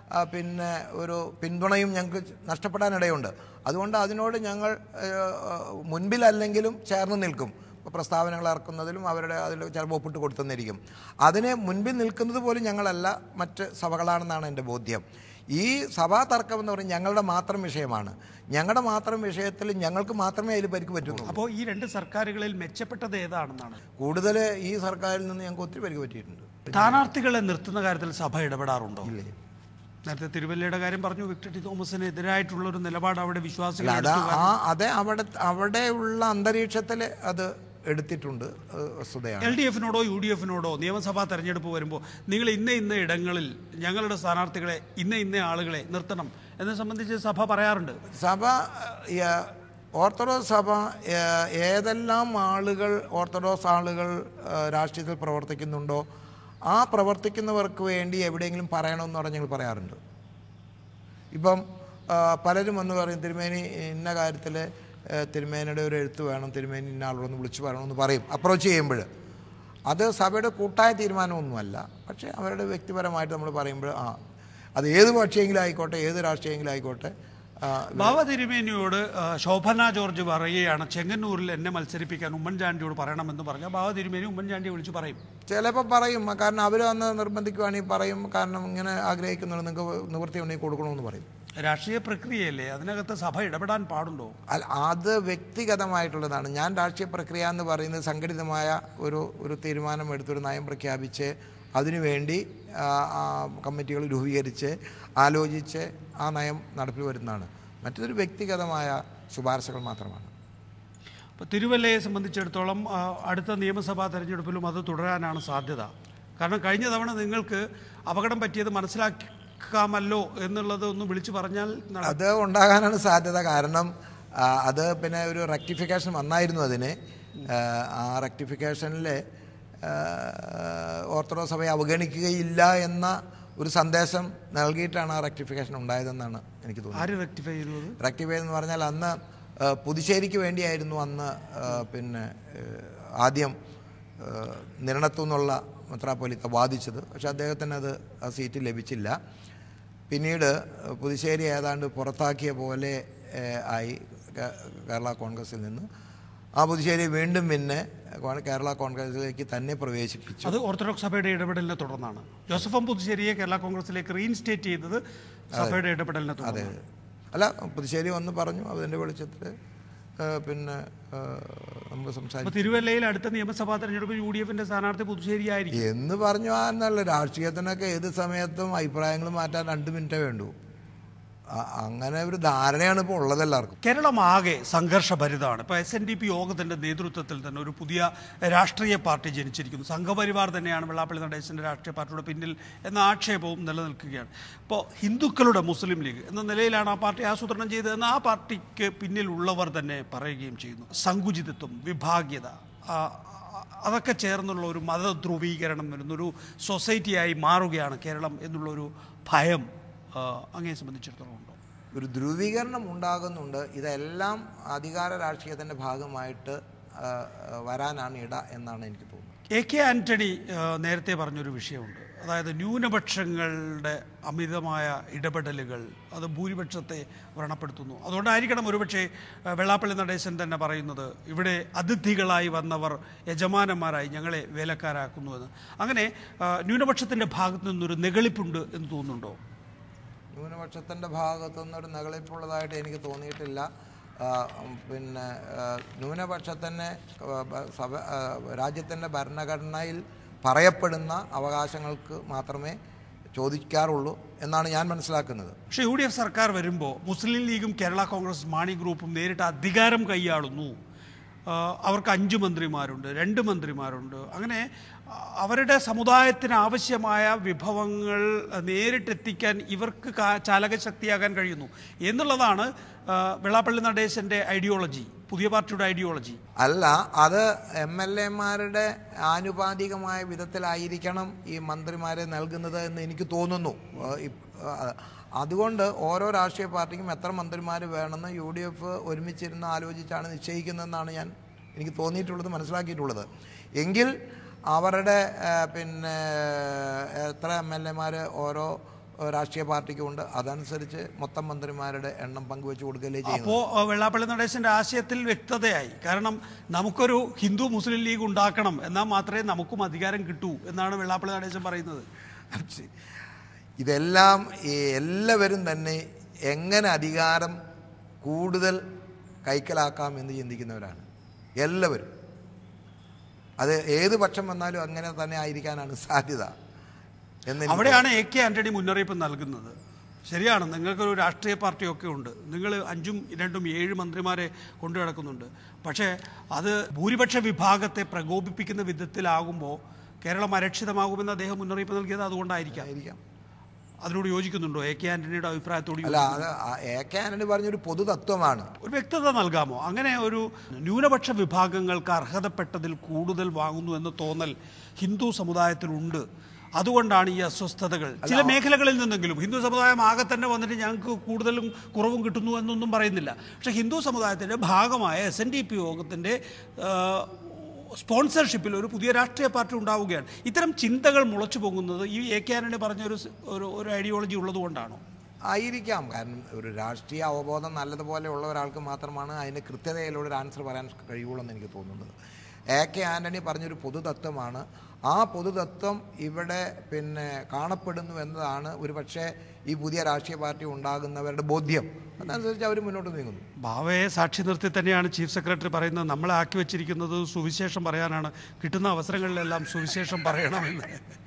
ആ, പിന്നെ ഒരു പിന്തുണയും ഞങ്ങൾക്ക് നഷ്ടപ്പെടാനിടയുണ്ട് അതുകൊണ്ട് അതിനോട് ഞങ്ങൾ ഏഹ്, മുൻപിലല്ലെങ്കിലും ചേർന്ന് നിൽക്കും ഇപ്പോൾ പ്രസ്താവനകൾ ഇറക്കുന്നതിലും അവരുടെ അതിൽ ചിലപ്പോൾ ഒപ്പിട്ട് കൊടുത്തെന്നിരിക്കും അതിനെ മുൻപിൽ നിൽക്കുന്നത് പോലും ഞങ്ങളല്ല മറ്റ് സഭകളാണെന്നാണ് എൻ്റെ ബോധ്യം ഈ സഭാ തർക്കം എന്ന് പറയുന്നത് ഞങ്ങളുടെ മാത്രം വിഷയമാണ് ഞങ്ങളുടെ മാത്രം വിഷയത്തിൽ ഞങ്ങൾക്ക് മാത്രമേ അതിൽ പരിക്ക് പറ്റുന്നുള്ളൂ അപ്പോൾ ഈ രണ്ട് സർക്കാരുകളിൽ മെച്ചപ്പെട്ടത് ഏതാണെന്നാണ് കൂടുതൽ ഈ സർക്കാരിൽ നിന്ന് ഞങ്ങൾക്ക് ഒത്തിരി പരിക്ക് പറ്റിയിട്ടുണ്ട് സ്ഥാനാർത്ഥികളെ നിർത്തുന്ന കാര്യത്തിൽ സഭ ഇടപെടാറുണ്ടോ ഇല്ലേ നേരത്തെ തിരുവല്ലയുടെ കാര്യം പറഞ്ഞു വിക്ടർ ടി തോമസിന് എതിരായിട്ടുള്ള ഒരു നിലപാട് അവിടെ വിശ്വാസികൾ അല്ല അത് ആ അതെ അവിടെ അവിടെയുള്ള അന്തരീക്ഷത്തിൽ അത് എടുത്തിട്ടുണ്ട് അത് വസ്തുതയാണ് എൽ ഡി എഫിനോടോ യു ഡി എഫിനോടോ നിയമസഭാ തെരഞ്ഞെടുപ്പ് വരുമ്പോൾ നിങ്ങൾ ഇന്ന ഇന്ന ഇടങ്ങളിൽ ഞങ്ങളുടെ സ്ഥാനാർത്ഥികളെ ഇന്ന ഇന്ന ആളുകളെ നിർത്തണം എന്നെ സംബന്ധിച്ച് സഭ പറയാറുണ്ട് സഭ ഏഹ്, ഓർത്തഡോക്സ് സഭ ഏഹ്, ഏതെല്ലാം ആളുകൾ ഓർത്തഡോക്സ് ആളുകൾ ഏഹ്, രാഷ്ട്രീയത്തിൽ പ്രവർത്തിക്കുന്നുണ്ടോ ആ പ്രവർത്തിക്കുന്നവർക്ക് വേണ്ടി എവിടെയെങ്കിലും പറയണമെന്ന് പറഞ്ഞ് ഞങ്ങൾ പറയാറുണ്ട് ഇപ്പം ആ, പലരും വന്ന് പറയും തിരുമേനി ഇന്ന കാര്യത്തിൽ തിരുമേനിയുടെ ഒരു എഴുത്ത് വേണം തിരുമേനി ഇന്ന ആളോടൊന്ന് വിളിച്ചു പറയണമെന്ന് പറയും അപ്രോച്ച് ചെയ്യുമ്പോൾ അത് സഭയുടെ കൂട്ടായ തീരുമാനമൊന്നുമല്ല പക്ഷേ അവരുടെ വ്യക്തിപരമായിട്ട് നമ്മൾ പറയുമ്പോൾ ആ അത് ഏത് പക്ഷിയെങ്കിലും ആയിക്കോട്ടെ ഏത് രാഷ്ട്രീയമെങ്കിലും ആയിക്കോട്ടെ ആ, ബാബ തിരുമേനിയോട് ആ, ശോഭന ജോർജ് പറയുകയാണ് ചെങ്ങന്നൂരിൽ എന്നെ മത്സരിപ്പിക്കാൻ ഉമ്മൻചാണ്ടിയോട് പറയണമെന്ന് പറഞ്ഞാൽ ബാബ തിരുമേനി ഉമ്മൻചാണ്ടിയെ വിളിച്ച് പറയും ചിലപ്പോൾ പറയും കാരണം അവർ വന്ന് നിർബന്ധിക്കുവാണെങ്കിൽ പറയും കാരണം ഇങ്ങനെ ആഗ്രഹിക്കുന്നുണ്ട് നിങ്ങൾക്ക് നിവൃത്തി ഉണ്ടെങ്കിൽ കൊടുക്കണമെന്ന് പറയും രാഷ്ട്രീയ പ്രക്രിയയല്ലേ അതിനകത്ത് സഭ ഇടപെടാൻ പാടുണ്ടോ അല്ല അത് വ്യക്തിഗതമായിട്ടുള്ളതാണ് ഞാൻ രാഷ്ട്രീയ പ്രക്രിയ എന്ന് പറയുന്നത് സംഘടിതമായ ഒരു ഒരു തീരുമാനം എടുത്തൊരു നയം പ്രഖ്യാപിച്ച് അതിനുവേണ്ടി ആ, ആ, കമ്മിറ്റികൾ രൂപീകരിച്ച് ആലോചിച്ച് ആ നയം നടപ്പിൽ വരുന്നതാണ് മറ്റൊരു വ്യക്തിഗതമായ ശുപാർശകൾ മാത്രമാണ് അപ്പോൾ തിരുവല്ലയെ സംബന്ധിച്ചിടത്തോളം ആ, അടുത്ത നിയമസഭാ തെരഞ്ഞെടുപ്പിലും അത് തുടരാനാണ് സാധ്യത കാരണം കഴിഞ്ഞ തവണ നിങ്ങൾക്ക് അപകടം പറ്റിയത് മനസ്സിലാക്കാമല്ലോ എന്നുള്ളത് ഒന്ന് വിളിച്ചു പറഞ്ഞാൽ നട- അത് ഉണ്ടാകാനാണ് സാധ്യത കാരണം ആ, അത് പിന്നെ ഒരു റെക്ടിഫിക്കേഷൻ വന്നായിരുന്നു അതിന് ആ, ആ റെക്ടിഫിക്കേഷനിൽ ഓർത്തഡോക്സ് സഭയെ അവഗണിക്കുകയില്ല എന്ന ഒരു സന്ദേശം നൽകിയിട്ടാണ് ആ റെക്ടിഫിക്കേഷൻ ഉണ്ടായതെന്നാണ് എനിക്ക് തോന്നുന്നത് ആര് റെക്ടിഫൈ ചെയ്തത് റെക്ടിഫൈ എന്ന് പറഞ്ഞാൽ അന്ന് ആ, പുതുശ്ശേരിക്ക് വേണ്ടിയായിരുന്നു അന്ന് ആ, പിന്നെ ഏ, ആദ്യം ആ, നിരണത്തു നിന്നുള്ള മെത്രാപ്പൊലിത്ത വാദിച്ചത് പക്ഷെ അദ്ദേഹത്തിന് അത് ആ സീറ്റ് ലഭിച്ചില്ല പിന്നീട് പുതുശ്ശേരി ഏതാണ്ട് പുറത്താക്കിയ പോലെ ഏ, ആയി കേ- കേരള കോൺഗ്രസിൽ നിന്ന് ആ പുതുശ്ശേരി വീണ്ടും പിന്നെ കോ- കേരള കോൺഗ്രസിലേക്ക് തന്നെ പ്രവേശിപ്പിച്ചു അത് ഓർത്തഡോക്സ് സഭയുടെ ഇടപെടലിനെ തുടർന്നാണ് ജോസഫം പുതുശ്ശേരിയെ കേരള കോൺഗ്രസിലേക്ക് റീഇൻസ്റ്റേറ്റ് ചെയ്തത് സഭയുടെ ഇടപെടലിനെ അതെ തുടർന്ന് അല്ല പുതുശ്ശേരി വന്ന് പറഞ്ഞു അതിൻ്റെ വെളിച്ചത്തിൽ ആ, പിന്നെ നമ്മൾ സംസാരിച്ചു അപ്പോൾ തിരുവല്ലയിൽ അടുത്ത നിയമസഭാ തെരഞ്ഞെടുപ്പ് യു ഡി എഫിന്റെ സ്ഥാനാർത്ഥി പുതുശ്ശേരി ആയിരിക്കും എന്ന് പറഞ്ഞു എന്നല്ല രാഷ്ട്രീയത്തിനൊക്കെ ഏത് സമയത്തും അഭിപ്രായങ്ങൾ മാറ്റാൻ രണ്ട് മിനിറ്റേ വേണ്ടൂ അ- അങ്ങനെ ഒരു ധാരണയാണ് ഇപ്പോൾ ഉള്ളത് എല്ലാവർക്കും കേരളം ആകെ സംഘർഷഭരിതമാണ് ഇപ്പോൾ എസ് എൻ ഡി പി യോഗത്തിൻ്റെ നേതൃത്വത്തിൽ തന്നെ ഒരു പുതിയ രാഷ്ട്രീയ പാർട്ടി ജനിച്ചിരിക്കുന്നു സംഘപരിവാർ തന്നെയാണ് വെള്ളാപ്പള്ളി നടേശൻ്റെ രാഷ്ട്രീയ പാർട്ടിയുടെ പിന്നിൽ എന്ന ആക്ഷേപവും നിലനിൽക്കുകയാണ് ഇപ്പോൾ ഹിന്ദുക്കളുടെ മുസ്ലിം ലീഗ് എന്ന നിലയിലാണ് ആ പാർട്ടി ആസൂത്രണം ചെയ്തതെന്ന് ആ പാർട്ടിക്ക് പിന്നിലുള്ളവർ തന്നെ പറയുകയും ചെയ്യുന്നു സങ്കുചിതത്വം വിഭാഗ്യത ആ, ആ, അതൊക്കെ ചേർന്നുള്ള ഒരു മത ധ്രുവീകരണം വരുന്നൊരു സൊസൈറ്റിയായി മാറുകയാണ് കേരളം എന്നുള്ളൊരു ഭയം ആ, അങ്ങയെ സംബന്ധിച്ചിടത്തോളം ഉണ്ടോ ഒരു ധ്രുവീകരണം ഉണ്ടാകുന്നുണ്ട് ഇതെല്ലാം അധികാര രാഷ്ട്രീയത്തിൻ്റെ ഭാഗമായിട്ട് ആ, ആ, വരാനാണ് ഇട എന്നാണ് എനിക്ക് തോന്നുന്നത് എ കെ ആന്റണി ആ, നേരത്തെ പറഞ്ഞൊരു വിഷയമുണ്ട് അതായത് ന്യൂനപക്ഷങ്ങളുടെ അമിതമായ ഇടപെടലുകൾ അത് ഭൂരിപക്ഷത്തെ വ്രണപ്പെടുത്തുന്നു അതുകൊണ്ടായിരിക്കണം ഒരുപക്ഷെ ആ, വെള്ളാപ്പള്ളി നടേശൻ തന്നെ പറയുന്നത് ഇവിടെ അതിഥികളായി വന്നവർ യജമാനന്മാരായി ഞങ്ങളെ വേലക്കാരാക്കുന്നുവെന്ന് അങ്ങനെ ആ, ന്യൂനപക്ഷത്തിൻ്റെ ഭാഗത്തു നിന്നൊരു നെകളിപ്പുണ്ട് എന്ന് തോന്നുന്നുണ്ടോ ന്യൂനപക്ഷത്തിൻ്റെ ഭാഗത്തുനിന്ന് ഒരു നെകളിപ്പുള്ളതായിട്ട് എനിക്ക് തോന്നിയിട്ടില്ല ആ, ഉം, പിന്നെ ആ, ന്യൂനപക്ഷത്തിന് ആ, ബ- സഭ രാജ്യത്തിൻ്റെ ഭരണഘടനയിൽ പറയപ്പെടുന്ന അവകാശങ്ങൾക്ക് മാത്രമേ ചോദിക്കാറുള്ളൂ എന്നാണ് ഞാൻ മനസ്സിലാക്കുന്നത് പക്ഷേ യു ഡി എഫ് സർക്കാർ വരുമ്പോൾ മുസ്ലിം ലീഗും കേരള കോൺഗ്രസ് മാണി ഗ്രൂപ്പും നേരിട്ട് അധികാരം കൈയാളുന്നു ആ, അവർക്ക് അഞ്ച് മന്ത്രിമാരുണ്ട് രണ്ട് മന്ത്രിമാരുണ്ട് അങ്ങനെ ആ, അവരുടെ സമുദായത്തിന് ആവശ്യമായ വിഭവങ്ങൾ നേരിട്ടെത്തിക്കാൻ ഇവർക്ക് കാ- ചാലകശക്തിയാകാൻ കഴിയുന്നു എന്നുള്ളതാണ് ആ, വെള്ളാപ്പള്ളി നടേശൻ്റെ ഐഡിയോളജി പുതിയ പാർട്ടിയുടെ ഐഡിയോളജി അല്ല അത് എം എൽ എമാരുടെ ആനുപാതികമായ വിധത്തിലായിരിക്കണം ഈ മന്ത്രിമാരെ നൽകുന്നത് എന്ന് എനിക്ക് തോന്നുന്നു ആ, ഇപ്- ആ, അതുകൊണ്ട് ഓരോ രാഷ്ട്രീയ പാർട്ടിക്കും എത്ര മന്ത്രിമാർ വേണമെന്ന് യു ഡി എഫ് ഒരുമിച്ചിരുന്ന് ആലോചിച്ചാണ് നിശ്ചയിക്കുന്നതെന്നാണ് ഞാൻ എനിക്ക് തോന്നിയിട്ടുള്ളത് മനസ്സിലാക്കിയിട്ടുള്ളത് എങ്കിൽ അവരുടെ ആ, പിന്നെ എത്ര എം എൽ എമാർ ഓരോ ഏഹ്, രാഷ്ട്രീയ പാർട്ടിക്കും ഉണ്ട് അതനുസരിച്ച് മൊത്തം മന്ത്രിമാരുടെ എണ്ണം പങ്കുവെച്ച് കൊടുക്കുകയല്ലേ ചെയ്യുന്നത് അപ്പോൾ വെള്ളാപ്പള്ളി നടേശന്റെ ആശയത്തിൽ വ്യക്തതയായി കാരണം നമുക്കൊരു ഹിന്ദു മുസ്ലിം ലീഗ് ഉണ്ടാക്കണം എന്നാൽ മാത്രമേ നമുക്കും അധികാരം കിട്ടൂ എന്നാണ് വെള്ളാപ്പള്ളി നടേശൻ പറയുന്നത് ഇതെല്ലാം ഈ എല്ലാവരും തന്നെ എങ്ങനെ അധികാരം കൂടുതൽ കൈക്കലാക്കാം എന്ന് ചിന്തിക്കുന്നവരാണ് എല്ലാവരും അത് ഏത് പക്ഷം വന്നാലും അങ്ങനെ തന്നെ ആയിരിക്കാനാണ് സാധ്യത എന്ന് എനിക്ക് അവിടെയാണ് എ കെ ആന്റണി മുന്നറിയിപ്പ് നൽകുന്നത് ശരിയാണ് നിങ്ങൾക്കൊരു രാഷ്ട്രീയ പാർട്ടിയൊക്കെ ഉണ്ട് നിങ്ങൾ അഞ്ചും രണ്ടും ഏഴ് മന്ത്രിമാരെ കൊണ്ടു നടക്കുന്നുണ്ട് പക്ഷേ അത് ഭൂരിപക്ഷ വിഭാഗത്തെ പ്രകോപിപ്പിക്കുന്ന വിധത്തിലാകുമ്പോൾ കേരളം അരക്ഷിതമാകുമെന്ന് അദ്ദേഹം മുന്നറിയിപ്പ് നൽകിയത് അതുകൊണ്ടായിരിക്കാം ആയിരിക്കാം അതിനോട് യോജിക്കുന്നുണ്ടോ എ കെ ആന്റണിയുടെ അഭിപ്രായത്തോട് അല്ല അത് ആ എ കെ ആന്റണി പറഞ്ഞൊരു പൊതു തത്വമാണ് ഒരു വ്യക്തത നൽകാമോ അങ്ങനെ ഒരു ന്യൂനപക്ഷ വിഭാഗങ്ങൾക്ക് അർഹതപ്പെട്ടതിൽ കൂടുതൽ വാങ്ങുന്നു എന്ന തോന്നൽ ഹിന്ദു സമുദായത്തിലുണ്ട് അതുകൊണ്ടാണ് ഈ അസ്വസ്ഥതകൾ ചില മേഖലകളിൽ നിന്നെങ്കിലും ഹിന്ദു സമുദായം ആകെ തന്നെ വന്നിട്ട് ഞങ്ങൾക്ക് കൂടുതലും കുറവും കിട്ടുന്നു എന്നൊന്നും പറയുന്നില്ല പക്ഷേ ഹിന്ദു സമുദായത്തിൻ്റെ ഭാഗമായ എസ് എൻ ഡി പി യോഗത്തിൻ്റെ സ്പോൺസർഷിപ്പിൽ ഒരു പുതിയ രാഷ്ട്രീയ പാർട്ടി ഉണ്ടാവുകയാണ് ഇത്തരം ചിന്തകൾ മുളച്ചു പൊങ്ങുന്നത് ഈ എ കെ ആന്റണി പറഞ്ഞ ഒരു സ്- ഒരു ഒരു ഐഡിയോളജി ഉള്ളതുകൊണ്ടാണോ ആയിരിക്കാം കാരണം ഒരു രാഷ്ട്രീയ അവബോധം നല്ലതുപോലെ ഉള്ള ഒരാൾക്ക് മാത്രമാണ് അതിന് കൃത്യതയിലുള്ള ഒരു ആൻസർ പറയാൻ കഴിയുള്ളൂ എന്ന് എനിക്ക് തോന്നുന്നത് എ കെ ആൻ്റണി പറഞ്ഞൊരു പൊതുതത്വമാണ് ആ പൊതുതത്വം ഇവിടെ പിന്നെ കാണപ്പെടുന്നു എന്നതാണ് ഒരു പക്ഷേ ഈ പുതിയ രാഷ്ട്രീയ പാർട്ടി ഉണ്ടാകുന്നവരുടെ ബോധ്യം അതനുസരിച്ച് അവർ മുന്നോട്ട് നീങ്ങുന്നു ഭാവയെ സാക്ഷി നിർത്തി തന്നെയാണ് ചീഫ് സെക്രട്ടറി പറയുന്നത് നമ്മളെ ആക്കി വെച്ചിരിക്കുന്നത് സുവിശേഷം പറയാനാണ് കിട്ടുന്ന അവസരങ്ങളിലെല്ലാം സുവിശേഷം പറയണമെന്ന്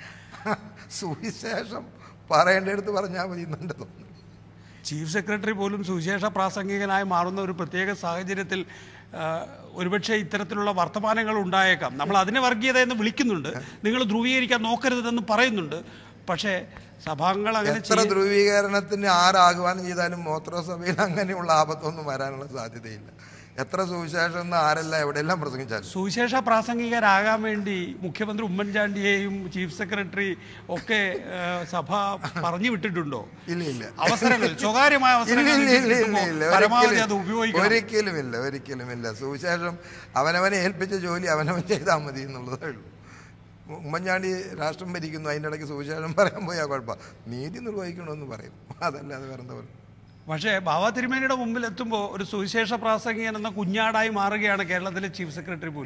സുവിശേഷം പറയേണ്ടടുത്ത് പറഞ്ഞാൽ മതി എന്നുണ്ട് തോന്നുന്നു ചീഫ് സെക്രട്ടറി പോലും സുവിശേഷ പ്രാസംഗികനായി മാറുന്ന ഒരു പ്രത്യേക സാഹചര്യത്തിൽ ആ, ഒരുപക്ഷെ ഇത്തരത്തിലുള്ള വർത്തമാനങ്ങൾ ഉണ്ടായേക്കാം നമ്മൾ അതിനെ വർഗീയത എന്ന് വിളിക്കുന്നുണ്ട് നിങ്ങൾ ധ്രുവീകരിക്കാൻ നോക്കരുതെന്ന് പറയുന്നുണ്ട് പക്ഷേ സഭാംഗങ്ങൾ അങ്ങനെ എത്ര ചെയ്യ- ധ്രുവീകരണത്തിന് ആരാകുവാനും ചെയ്താലും മോത്രോസഭയിൽ അങ്ങനെയുള്ള ആപത്തൊന്നും വരാനുള്ള സാധ്യതയില്ല എത്ര സുവിശേഷം എന്ന് ആരെല്ലാം എവിടെയെല്ലാം പ്രസംഗിച്ചാലും സുവിശേഷ പ്രാസംഗികരാകാൻ വേണ്ടി മുഖ്യമന്ത്രി ഉമ്മൻചാണ്ടിയെയും ചീഫ് സെക്രട്ടറി ഒക്കെ ആ, സഭ പറഞ്ഞു വിട്ടിട്ടുണ്ടോ ഇല്ല ഇല്ല അവസരങ്ങൾ സ്വകാര്യമായ ഇല്ല ഇല്ല അവസരങ്ങൾ ഇല്ല ഇല്ല ഇല്ല പരമാവധി അത് ഒരിക്കലും ഉപയോഗിക്കണം ഒരിക്കലും ഇല്ല ഒരിക്കലും ഇല്ല സുവിശേഷം അവനവനെ ഏൽപ്പിച്ച ജോലി അവനവൻ ചെയ്താൽ മതി എന്നുള്ളതേ ഉള്ളൂ ഉ- ഉമ്മൻചാണ്ടി രാഷ്ട്രം ഭരിക്കുന്നു അതിൻ്റെ ഇടയ്ക്ക് സുവിശേഷം പറയാൻ പോയാൽ കുഴപ്പം നീതി നിർവഹിക്കണമെന്ന് പറയും അതല്ലാതെ വേറെ എന്താ പറയും പക്ഷേ ബാബ തിരുമേനിയുടെ മുമ്പിൽ എത്തുമ്പോൾ ഒരു സുവിശേഷ പ്രാസംഗികൻ എന്ന കുഞ്ഞാടായി മാറുകയാണ് കേരളത്തിലെ ചീഫ് സെക്രട്ടറി പോലും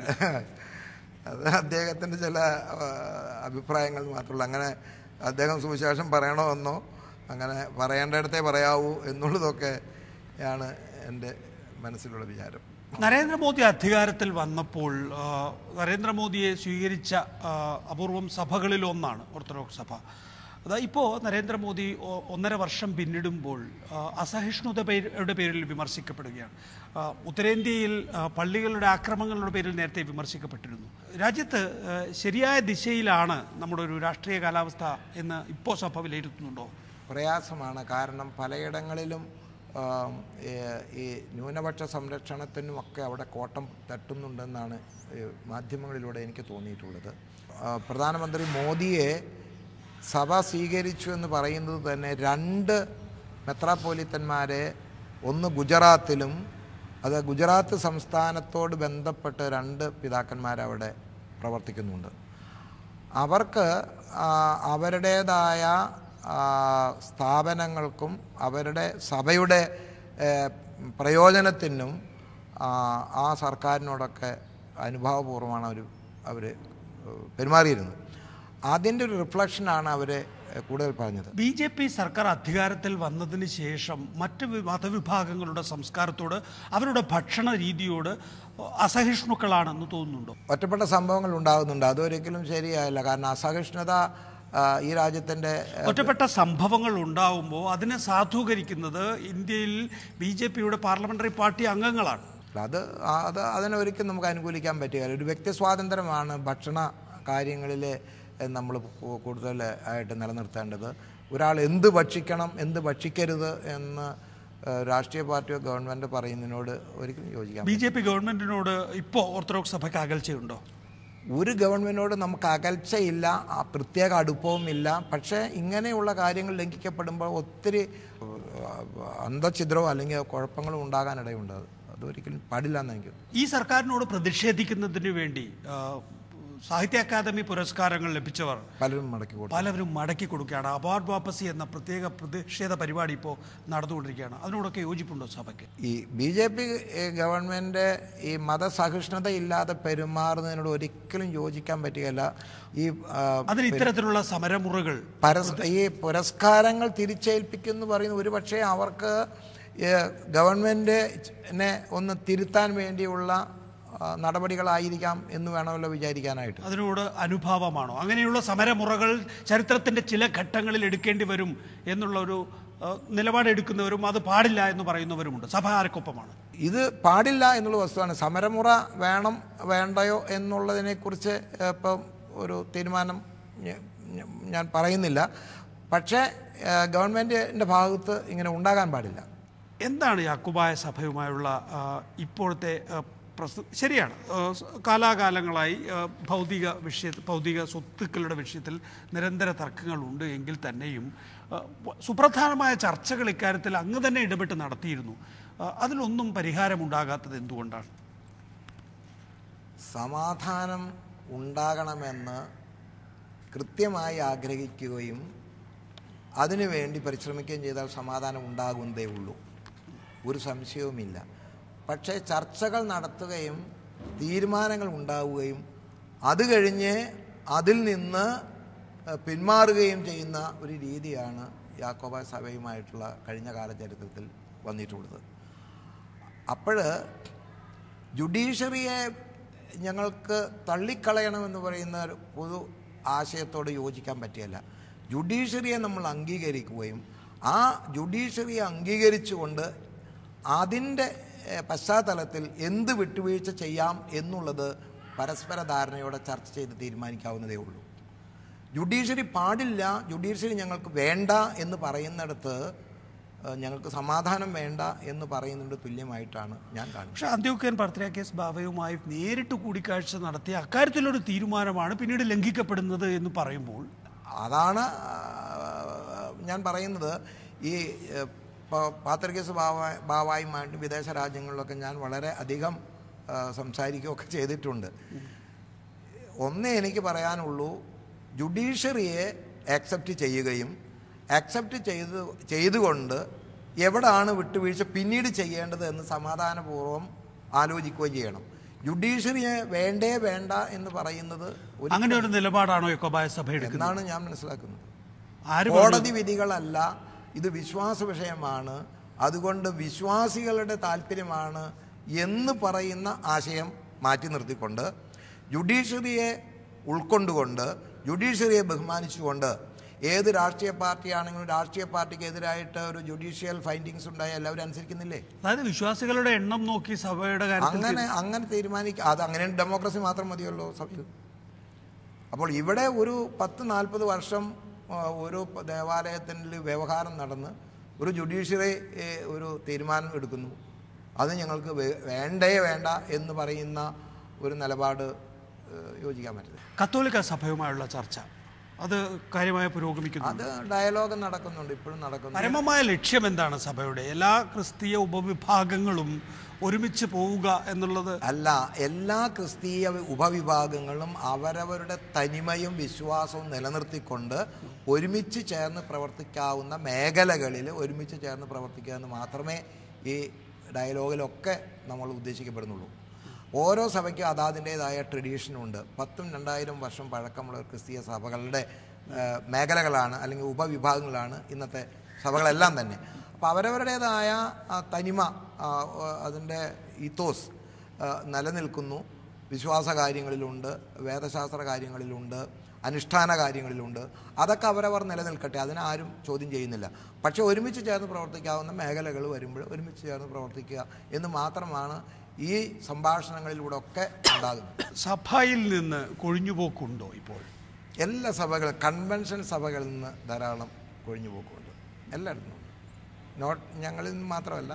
അത് അദ്ദേഹത്തിൻ്റെ ചില ആ, അഭിപ്രായങ്ങൾ മാത്രമല്ല അങ്ങനെ അദ്ദേഹം സുവിശേഷം പറയണമെന്നോ അങ്ങനെ പറയേണ്ടിടത്തേ പറയാവൂ എന്നുള്ളതൊക്കെ ആണ് എൻ്റെ മനസ്സിലുള്ള വിചാരം നരേന്ദ്രമോദി അധികാരത്തിൽ വന്നപ്പോൾ ആ, നരേന്ദ്രമോദിയെ സ്വീകരിച്ച ആ, അപൂർവം സഭകളിൽ ഒന്നാണ് ഓർത്തഡോക്സ് സഭ അതാ ഇപ്പോൾ നരേന്ദ്രമോദി ഒ- ഒന്നര വർഷം പിന്നിടുമ്പോൾ ആ, അസഹിഷ്ണുതയുടെ പേരിൽ വിമർശിക്കപ്പെടുകയാണ് ആ, ഉത്തരേന്ത്യയിൽ ആ, പള്ളികളുടെ ആക്രമണങ്ങളുടെ പേരിൽ നേരത്തെ വിമർശിക്കപ്പെട്ടിരുന്നു രാജ്യത്ത് ആ, ശരിയായ ദിശയിലാണ് നമ്മുടെ ഒരു രാഷ്ട്രീയ കാലാവസ്ഥ എന്ന് ഇപ്പോൾ സഭ വിലയിരുത്തുന്നുണ്ടോ പ്രയാസമാണ് കാരണം പലയിടങ്ങളിലും ആം, ഈ- ഈ ന്യൂനപക്ഷ സംരക്ഷണത്തിനുമൊക്കെ അവിടെ കോട്ടം തട്ടുന്നുണ്ടെന്നാണ് ഈ മാധ്യമങ്ങളിലൂടെ എനിക്ക് തോന്നിയിട്ടുള്ളത് ആ, പ്രധാനമന്ത്രി മോദിയെ സഭ സ്വീകരിച്ചു എന്ന് പറയുന്നത് തന്നെ രണ്ട് മെത്രാപ്പോലിത്തന്മാരെ ഒന്ന് ഗുജറാത്തിലും അത് ഗുജറാത്ത് സംസ്ഥാനത്തോട് ബന്ധപ്പെട്ട് രണ്ട് പിതാക്കന്മാരവിടെ പ്രവർത്തിക്കുന്നുണ്ട് അവർക്ക് ആ, അവരുടേതായ ആ, സ്ഥാപനങ്ങൾക്കും അവരുടെ സഭയുടെ ഏ, പ്രയോജനത്തിനും ആ, ആ സർക്കാരിനോടൊക്കെ അനുഭാവപൂർവ്വമാണ് അവർ അവർ പെരുമാറിയിരുന്നത് അതിൻ്റെ ഒരു റിഫ്ലക്ഷനാണ് അവർ കൂടുതൽ പറഞ്ഞത് ബി ജെ പി സർക്കാർ അധികാരത്തിൽ വന്നതിന് ശേഷം മറ്റ് വി- മതവിഭാഗങ്ങളുടെ സംസ്കാരത്തോട് അവരുടെ ഭക്ഷണ രീതിയോട് അസഹിഷ്ണുക്കളാണെന്ന് തോന്നുന്നുണ്ടോ ഒറ്റപ്പെട്ട സംഭവങ്ങൾ ഉണ്ടാകുന്നുണ്ട് അതൊരിക്കലും ശരിയായില്ല കാരണം അസഹിഷ്ണുത ആ, ഈ രാജ്യത്തിൻ്റെ ഒറ്റപ്പെട്ട സംഭവങ്ങൾ ഉണ്ടാവുമ്പോൾ അതിനെ സാധൂകരിക്കുന്നത് ഇന്ത്യയിൽ ബി ജെ പിയുടെ പാർലമെന്ററി പാർട്ടി അംഗങ്ങളാണ് അത് ആ- അത് അതിനെ ഒരിക്കലും നമുക്ക് അനുകൂലിക്കാൻ പറ്റുകയില്ല ഒരു വ്യക്തി സ്വാതന്ത്ര്യമാണ് ഭക്ഷണ കാര്യങ്ങളിൽ നമ്മൾ കൂടുതൽ ആയിട്ട് നിലനിർത്തേണ്ടത് ഒരാൾ എന്ത് ഭക്ഷിക്കണം എന്ത് ഭക്ഷിക്കരുത് എന്ന് ഏഹ്, രാഷ്ട്രീയ പാർട്ടിയോ ഗവൺമെൻറ് പറയുന്നതിനോട് ഒരിക്കലും യോജിക്കാം ബി ജെ പി ഗവൺമെന്റിനോട് ഇപ്പോൾ ഓർത്തഡോക്സ് സഭയ്ക്ക് അകൽച്ചയുണ്ടോ ഒരു ഗവൺമെൻറ്റിനോട് നമുക്ക് അകൽച്ചയില്ല ആ പ്രത്യേക അടുപ്പവുമില്ല പക്ഷേ ഇങ്ങനെയുള്ള കാര്യങ്ങൾ ലംഘിക്കപ്പെടുമ്പോൾ ഒത്തിരി ഏഹ്, അന്തഛിദ്രമോ അല്ലെങ്കിൽ കുഴപ്പങ്ങളും ഉണ്ടാകാനിടയുണ്ട് അത് അതൊരിക്കലും പാടില്ല എന്ന് എനിക്ക് ഈ സർക്കാരിനോട് പ്രതിഷേധിക്കുന്നതിന് വേണ്ടി ആ, സാഹിത്യ അക്കാദമി പുരസ്കാരങ്ങൾ ലഭിച്ചവർ പലരും മടക്കി കൊടുത്തു പലവരും മടക്കി കൊടുക്കുകയാണ് അവാർഡ് വാപ്പസി എന്ന പ്രത്യേക പ്രതിഷേധ പരിപാടി ഇപ്പോൾ നടന്നുകൊണ്ടിരിക്കുകയാണ് അതിനോടൊക്കെ യോജിപ്പുണ്ടോ സഭയ്ക്ക് ഈ ബി ജെ പി ഗവൺമെൻറ് ഈ മതസഹിഷ്ണുത ഇല്ലാതെ പെരുമാറുന്നതിനോട് ഒരിക്കലും യോജിക്കാൻ പറ്റുകയില്ല ഈ ആ, അതിന് ഇത്തരത്തിലുള്ള സമരമുറകൾ പരസ് ഈ പുരസ്കാരങ്ങൾ തിരിച്ചേൽപ്പിക്കുന്നു പറയുന്ന ഒരു പക്ഷേ അവർക്ക് ഏഹ്, ഗവൺമെൻറ്റിനെ ഒന്ന് തിരുത്താൻ വേണ്ടിയുള്ള ആ, നടപടികളായിരിക്കാം എന്ന് വേണമല്ലോ വിചാരിക്കാനായിട്ട് അതിനോട് അനുഭാവമാണോ അങ്ങനെയുള്ള സമരമുറകൾ ചരിത്രത്തിന്റെ ചില ഘട്ടങ്ങളിൽ എടുക്കേണ്ടി വരും എന്നുള്ള ഒരു ആ, നിലപാടെടുക്കുന്നവരും അത് പാടില്ല എന്ന് പറയുന്നവരുമുണ്ട് സഭ ആർക്കൊപ്പമാണ് ഇത് പാടില്ല എന്നുള്ള വസ്തുവാണ് സമരമുറ വേണം വേണ്ടയോ എന്നുള്ളതിനെക്കുറിച്ച് ഇപ്പം ഒരു തീരുമാനം ഞ- ഞ- ഞാൻ പറയുന്നില്ല പക്ഷേ ഏഹ്, ഗവൺമെൻറ്റിൻ്റെ ഭാഗത്ത് ഇങ്ങനെ ഉണ്ടാകാൻ പാടില്ല എന്താണ് യാക്കുബായ സഭയുമായുള്ള ആ, ഇപ്പോഴത്തെ ആ, പ്രസ്തു ശരിയാണ് ആ, സ് കാലാകാലങ്ങളായി ആ, ഭൗതിക വിഷയ ഭൗതിക സ്വത്തുക്കളുടെ വിഷയത്തിൽ നിരന്തര തർക്കങ്ങളുണ്ട് എങ്കിൽ തന്നെയും ആ, വ- സുപ്രധാനമായ ചർച്ചകൾ ഇക്കാര്യത്തിൽ അങ്ങ് തന്നെ ഇടപെട്ട് നടത്തിയിരുന്നു ആ, അതിലൊന്നും പരിഹാരമുണ്ടാകാത്തത് എന്തുകൊണ്ടാണ് സമാധാനം ഉണ്ടാകണമെന്ന് കൃത്യമായി ആഗ്രഹിക്കുകയും അതിനുവേണ്ടി പരിശ്രമിക്കുകയും ചെയ്താൽ സമാധാനം ഉണ്ടാകുന്നതേ ഉള്ളൂ ഒരു സംശയവുമില്ല പക്ഷേ ചർച്ചകൾ നടത്തുകയും തീരുമാനങ്ങൾ ഉണ്ടാവുകയും അത് കഴിഞ്ഞ് അതിൽ നിന്ന് ഏഹ്, പിന്മാറുകയും ചെയ്യുന്ന ഒരു രീതിയാണ് യാക്കോബ സഭയുമായിട്ടുള്ള കഴിഞ്ഞ കാല ചരിത്രത്തിൽ വന്നിട്ടുള്ളത് അപ്പോൾ ജുഡീഷ്യറിയെ ഞങ്ങൾക്ക് തള്ളിക്കളയണമെന്ന് പറയുന്ന ഒരു പൊതു ആശയത്തോട് യോജിക്കാൻ പറ്റിയല്ല ജുഡീഷ്യറിയെ നമ്മൾ അംഗീകരിക്കുകയും ആ ജുഡീഷ്യറിയെ അംഗീകരിച്ചുകൊണ്ട് അതിൻ്റെ ഏഹ്, പശ്ചാത്തലത്തിൽ എന്ത് വിട്ടുവീഴ്ച ചെയ്യാം എന്നുള്ളത് പരസ്പര ധാരണയോടെ ചർച്ച ചെയ്ത് തീരുമാനിക്കാവുന്നതേ ഉള്ളൂ ജുഡീഷ്യറി പാടില്ല ജുഡീഷ്യറി ഞങ്ങൾക്ക് വേണ്ട എന്ന് പറയുന്നിടത്ത് ഏഹ്, ഞങ്ങൾക്ക് സമാധാനം വേണ്ട എന്ന് പറയുന്നതിന് തുല്യമായിട്ടാണ് ഞാൻ കാണുന്നത് പക്ഷേ അന്ത്യോക്യൻ പർത്രിയാക്കേസ് ബാവയുമായി നേരിട്ട് കൂടിക്കാഴ്ച നടത്തിയ അക്കാര്യത്തിലൊരു തീരുമാനമാണ് പിന്നീട് ലംഘിക്കപ്പെടുന്നത് എന്ന് പറയുമ്പോൾ അതാണ് ആ, ഞാൻ പറയുന്നത് ഈ ഏഹ്, പ- പാത്രികേസ് ബാവ ബാവായുമായിട്ട് വിദേശ രാജ്യങ്ങളിലൊക്കെ ഞാൻ വളരെ അധികം ആ, സംസാരിക്കുകയൊക്കെ ചെയ്തിട്ടുണ്ട് ഒന്നേ എനിക്ക് പറയാനുള്ളൂ ജുഡീഷ്യറിയെ ആക്സെപ്റ്റ് ചെയ്യുകയും ആക്സെപ്റ്റ് ചെയ്ത് ചെയ്തുകൊണ്ട് എവിടാണ് വിട്ടുവീഴ്ച പിന്നീട് ചെയ്യേണ്ടത് എന്ന് സമാധാനപൂർവ്വം ആലോചിക്കുകയും ചെയ്യണം ജുഡീഷ്യറിയെ വേണ്ടേ വേണ്ട എന്ന് പറയുന്നത് ഒരു അങ്ങനെ ഒരു നിലപാടാണോ യക്കോബായ സഭ എടുക്കുന്നത് എന്നാണ് ഞാൻ മനസ്സിലാക്കുന്നത് ആര് കോടതി വിധികളല്ല ഇത് വിശ്വാസ വിഷയമാണ് അതുകൊണ്ട് വിശ്വാസികളുടെ താല്പര്യമാണ് എന്ന് പറയുന്ന ആശയം മാറ്റി നിർത്തിക്കൊണ്ട് ജുഡീഷ്യറിയെ ഉൾക്കൊണ്ടുകൊണ്ട് ജുഡീഷ്യറിയെ ബഹുമാനിച്ചുകൊണ്ട് ഏത് രാഷ്ട്രീയ പാർട്ടിയാണെങ്കിലും രാഷ്ട്രീയ പാർട്ടിക്ക് എതിരായിട്ട് ഒരു ജുഡീഷ്യൽ ഫൈൻഡിങ്സ് ഉണ്ടായ എല്ലാവരും അനുസരിക്കുന്നില്ലേ അതായത് വിശ്വാസികളുടെ എണ്ണം നോക്കി സഭയുടെ കാര്യത്തിൽ അങ്ങനെ അങ്ങനെ തീരുമാനിക്കുക അത് അങ്ങനെ ഡെമോക്രസി മാത്രം മതിയല്ലോ സഭയിൽ അപ്പോൾ ഇവിടെ ഒരു പത്ത് നാൽപ്പത് വർഷം ആ, ഒരു പ- ദേവാലയത്തിൽ വ്യവഹാരം നടന്ന് ഒരു ജുഡീഷ്യറി ഏ, ഒരു തീരുമാനം എടുക്കുന്നു അത് ഞങ്ങൾക്ക് വേ- വേണ്ടേ വേണ്ട എന്ന് പറയുന്ന ഒരു നിലപാട് ഏ, യോജിക്കാൻ പറ്റില്ല കത്തോലിക്ക സഭയുമായുള്ള ചർച്ച അത് കാര്യമായ പുരോഗമിക്കുന്നു അത് ഡയലോഗ് നടക്കുന്നുണ്ട് ഇപ്പോഴും നടക്കുന്നു പരമമായ ലക്ഷ്യം എന്താണ് സഭയുടെ എല്ലാ ക്രിസ്തീയ ഉപവിഭാഗങ്ങളും ഒരുമിച്ച് പോവുക എന്നുള്ളത് അല്ല എല്ലാ ക്രിസ്തീയ ഉപവിഭാഗങ്ങളും അവരവരുടെ തനിമയും വിശ്വാസവും നിലനിർത്തിക്കൊണ്ട് ഒരുമിച്ച് ചേർന്ന് പ്രവർത്തിക്കാവുന്ന മേഖലകളിൽ ഒരുമിച്ച് ചേർന്ന് പ്രവർത്തിക്കുക എന്ന് മാത്രമേ ഈ ഡയലോഗിലൊക്കെ നമ്മൾ ഉദ്ദേശിക്കപ്പെടുന്നുള്ളൂ ഓരോ സഭയ്ക്കും അതാതിൻ്റേതായ ട്രഡീഷനുണ്ട് പത്തും രണ്ടായിരം വർഷം പഴക്കമുള്ള ക്രിസ്തീയ സഭകളുടെ ആ, മേഖലകളാണ് അല്ലെങ്കിൽ ഉപവിഭാഗങ്ങളാണ് ഇന്നത്തെ സഭകളെല്ലാം തന്നെ അപ്പോൾ അവരവരുടേതായ ആ, തനിമ ആ, അതിൻ്റെ ഈത്തോസ് ആ, നിലനിൽക്കുന്നു വിശ്വാസ കാര്യങ്ങളിലുണ്ട് വേദശാസ്ത്ര കാര്യങ്ങളിലുണ്ട് അനുഷ്ഠാന കാര്യങ്ങളിലുണ്ട് അതൊക്കെ അവരവർ നിലനിൽക്കട്ടെ അതിനാരും ചോദ്യം ചെയ്യുന്നില്ല പക്ഷേ ഒരുമിച്ച് ചേർന്ന് പ്രവർത്തിക്കാവുന്ന മേഖലകൾ വരുമ്പോൾ ഒരുമിച്ച് ചേർന്ന് പ്രവർത്തിക്കുക എന്ന് മാത്രമാണ് ഈ സംഭാഷണങ്ങളിലൂടെ ഒക്കെ ഉണ്ടാകുന്നത് സഭയിൽ നിന്ന് കൊഴിഞ്ഞുപോക്കുണ്ടോ ഇപ്പോൾ എല്ലാ സഭകളും കൺവെൻഷൻ സഭകളിൽ നിന്ന് ധാരാളം കൊഴിഞ്ഞുപോക്കുണ്ട് എല്ലായിടത്തും ഉണ്ട്. നോട്ട് ഞങ്ങളിൽ നിന്ന് മാത്രമല്ല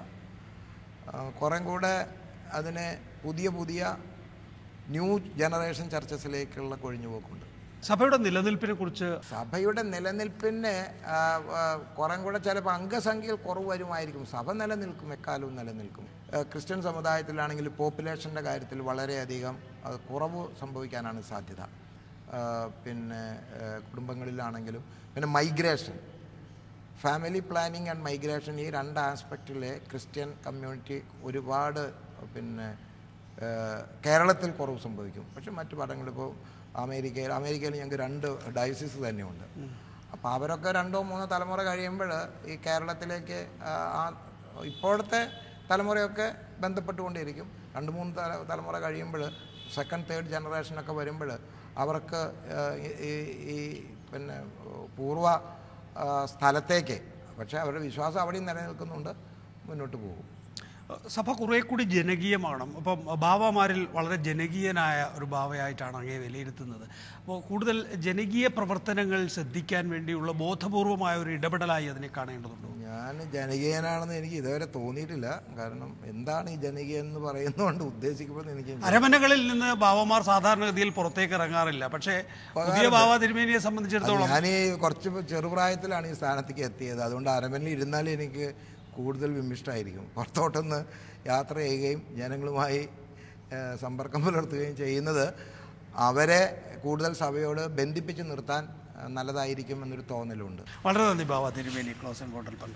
ആ, കുറേ കൂടെ അതിനെ പുതിയ പുതിയ ന്യൂ ജനറേഷൻ ചർച്ചസിലേക്കുള്ള കൊഴിഞ്ഞുപോക്കുണ്ട് സഭയുടെ നിലനിൽപ്പിനെ കുറിച്ച് സഭയുടെ നിലനിൽപ്പിന് ആ, ആ, കുറേ കൂടെ ചിലപ്പോൾ അംഗസംഖ്യയിൽ കുറവ് വരുമായിരിക്കും സഭ നിലനിൽക്കും എക്കാലവും നിലനിൽക്കും ആ, ക്രിസ്ത്യൻ സമുദായത്തിലാണെങ്കിൽ പോപ്പുലേഷൻ്റെ കാര്യത്തിൽ വളരെയധികം ആ, കുറവ് സംഭവിക്കാനാണ് സാധ്യത ആ, പിന്നെ ആ, കുടുംബങ്ങളിലാണെങ്കിലും പിന്നെ migration family planning and migration ഈ രണ്ട് ആസ്പെക്റ്റിലെ ക്രിസ്ത്യൻ കമ്മ്യൂണിറ്റി ഒരുപാട് പിന്നെ ഏഹ്, കേരളത്തിൽ കുറവ് സംഭവിക്കും പക്ഷെ മറ്റു പടങ്ങളിപ്പോൾ അമേരിക്കയിൽ അമേരിക്കയിൽ ഞങ്ങൾക്ക് രണ്ട് ഡയസിസ് തന്നെയുണ്ട് അപ്പോൾ അവരൊക്കെ രണ്ടോ മൂന്നോ തലമുറ കഴിയുമ്പോൾ ഈ കേരളത്തിലേക്ക് ആ, ആ ഇപ്പോഴത്തെ തലമുറയൊക്കെ ബന്ധപ്പെട്ടുകൊണ്ടിരിക്കും രണ്ട് മൂന്ന് തല തലമുറ കഴിയുമ്പോൾ സെക്കൻഡ് തേർഡ് ജനറേഷനൊക്കെ വരുമ്പോൾ അവർക്ക് ഏഹ്, ഈ- ഈ- ഈ പിന്നെ പൂർവ്വ ആ, സ്ഥലത്തേക്ക് പക്ഷേ അവരുടെ വിശ്വാസം അവിടെയും നിലനിൽക്കുന്നുണ്ട് മുന്നോട്ട് പോകും സഭ കുറെ കൂടി ജനകീയമാണ് അപ്പം ബാവമാരിൽ വളരെ ജനകീയനായ ഒരു ബാവയായിട്ടാണ് അങ്ങേ വിലയിരുത്തുന്നത് അപ്പോൾ കൂടുതൽ ജനകീയ പ്രവർത്തനങ്ങൾ ശ്രദ്ധിക്കാൻ വേണ്ടിയുള്ള ബോധപൂർവമായ ഒരു ഇടപെടലായി അതിനെ കാണേണ്ടതുണ്ടോ ഞാൻ ജനകീയനാണെന്ന് എനിക്ക് ഇതുവരെ തോന്നിയിട്ടില്ല കാരണം എന്താണ് ഈ ജനകീയം എന്ന് പറയുന്നതുകൊണ്ട് ഉദ്ദേശിക്കുമ്പോൾ എനിക്ക് അരമനകളിൽ നിന്ന് ബാവമാർ സാധാരണഗതിയിൽ പുറത്തേക്ക് ഇറങ്ങാറില്ല പക്ഷേ പുതിയ ബാവ തിരുമേനിയെ സംബന്ധിച്ചിടത്തോളം ഞാൻ ഈ കുറച്ച് ചെറുപ്രായത്തിലാണ് ഈ സ്ഥാനത്തേക്ക് എത്തിയത് അതുകൊണ്ട് അരമനയിൽ ഇരുന്നാൽ എനിക്ക് കൂടുതൽ വിമിഷ്ടമായിരിക്കും പുറത്തോട്ടൊന്ന് യാത്ര ചെയ്യുകയും ജനങ്ങളുമായി ഏഹ്, സമ്പർക്കം പുലർത്തുകയും ചെയ്യുന്നത് അവരെ കൂടുതൽ സഭയോട് ബന്ധിപ്പിച്ച് നിർത്താൻ ഏഹ്, നല്ലതായിരിക്കും എന്നൊരു തോന്നലുണ്ട് വളരെ നന്ദി ബാവ തിരുമേനി ക്ലോസ് എൻകൗണ്ടറിൽ പങ്കെടുത്തു